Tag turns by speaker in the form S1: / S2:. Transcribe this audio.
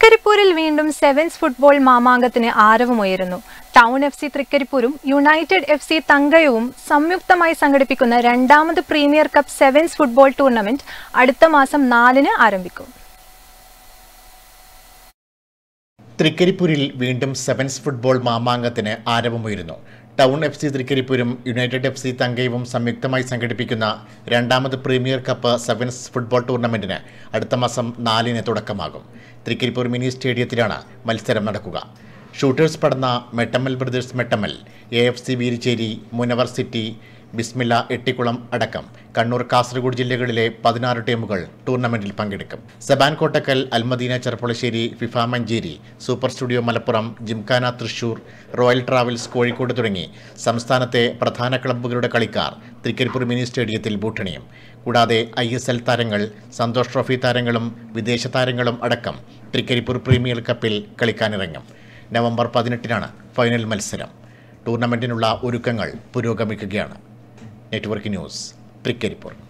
S1: തൃക്കരിപ്പൂരിൽ വീണ്ടും sevens football മാമാങ്കത്തിന് ആരവമുയരുന്നു ടൗൺ എഫ് സി തൃക്കരിപ്പൂരും യുണൈറ്റഡ് എഫ് സി തങ്കയവും സംയുക്തമായി സംഘടിപ്പിക്കുന്ന രണ്ടാമത് premier cup sevens football tournament അടുത്ത മാസം നാലിന് ആരംഭിക്കും
S2: തൃക്കരിപ്പൂരിൽ വീണ്ടും സെവൻസ് ഫുട്ബോൾ മാമാങ്കത്തിന് ആരവമുയരുന്നു ടൗൺ എഫ് സി തൃക്കരിപ്പൂരും യുണൈറ്റഡ് എഫ് സി തങ്കയവും സംയുക്തമായി സംഘടിപ്പിക്കുന്ന രണ്ടാമത് പ്രീമിയർ കപ്പ് സെവൻസ് ഫുട്ബോൾ ടൂർണമെന്റിന് അടുത്ത മാസം നാലിന് തുടക്കമാകും തൃക്കരിപ്പൂർ മിനി സ്റ്റേഡിയത്തിലാണ് മത്സരം നടക്കുക shooters Padanna Mettammal brothers Mettammal A F C Veericheri Munavar city Bismillah Ettikulam അടക്കം കണ്ണൂർ കാസർഗോഡ് ജില്ലകളിലെ പതിനാറ് ടീമുകൾ ടൂർണമെന്റിൽ പങ്കെടുക്കും Saban Kottakkal Almadeena Cherpulassery FIFA Manjeri super studio Malappuram gymkhana Thrissur royal travels Kozhikode തുടങ്ങി സംസ്ഥാനത്തെ പ്രധാന ക്ലബ്ബുകളുടെ കളിക്കാർ തൃക്കരിപ്പൂർ മിനി സ്റ്റേഡിയത്തിൽ ബൂട്ടണിയും കൂടാതെ ഐ എസ് എൽ താരങ്ങൾ സന്തോഷ് ട്രോഫി താരങ്ങളും വിദേശ താരങ്ങളും അടക്കം തൃക്കരിപ്പൂർ പ്രീമിയർ കപ്പിൽ കളിക്കാനിറങ്ങും നവംബർ പതിനെട്ടിനാണ് ഫൈനൽ മത്സരം ടൂർണമെന്റിനുള്ള ഒരുക്കങ്ങൾ പുരോഗമിക്കുകയാണ് നെറ്റ്വർക്ക് ന്യൂസ് തൃക്കരിപ്പൂർ